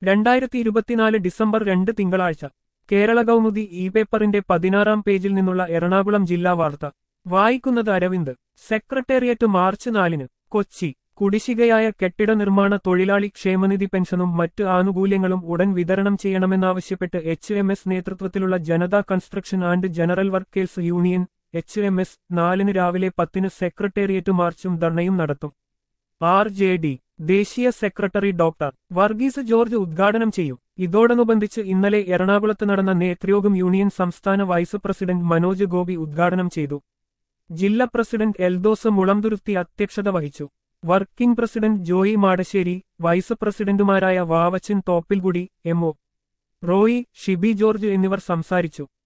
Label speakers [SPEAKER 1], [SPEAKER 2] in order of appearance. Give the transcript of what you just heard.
[SPEAKER 1] രണ്ടായിരത്തി ഇരുപത്തിനാല് ഡിസംബർ രണ്ട് തിങ്കളാഴ്ച കേരള കൗമുദി ഇ പേപ്പറിന്റെ പതിനാറാം പേജിൽ നിന്നുള്ള എറണാകുളം ജില്ലാ വാർത്ത വായിക്കുന്നത് അരവിന്ദ് സെക്രട്ടേറിയറ്റ് മാർച്ച് നാലിന് കൊച്ചി കുടിശ്ശികയായ കെട്ടിട നിർമ്മാണ തൊഴിലാളി ക്ഷേമനിധി പെൻഷനും മറ്റ് ആനുകൂല്യങ്ങളും ഉടൻ വിതരണം ചെയ്യണമെന്നാവശ്യപ്പെട്ട് എച്ച് എം എസ് നേതൃത്വത്തിലുള്ള Janata construction and general workers union H M S നാലിന് രാവിലെ പത്തിന് സെക്രട്ടേറിയറ്റ് മാർച്ചും ധർണയും നടത്തും ആർ ജെ ഡി ദേശീയ സെക്രട്ടറി ഡോക്ടർ വർഗീസ് ജോർജ് ഉദ്ഘാടനം ചെയ്യും ഇതോടനുബന്ധിച്ച് ഇന്നലെ എറണാകുളത്ത് നടന്ന നേതൃയോഗം യൂണിയൻ സംസ്ഥാന വൈസ് പ്രസിഡന്റ് മനോജ് ഗോപി ഉദ്ഘാടനം ചെയ്തു ജില്ലാ പ്രസിഡന്റ് എൽദോസ് മുളംതുരുത്തി അധ്യക്ഷത വഹിച്ചു working president Joy Madassery vice പ്രസിഡന്റുമാരായ വാവച്ചൻ തോപ്പിൽകുടി എം ഒ റോയി ഷിബി ജോർജ് എന്നിവർ സംസാരിച്ചു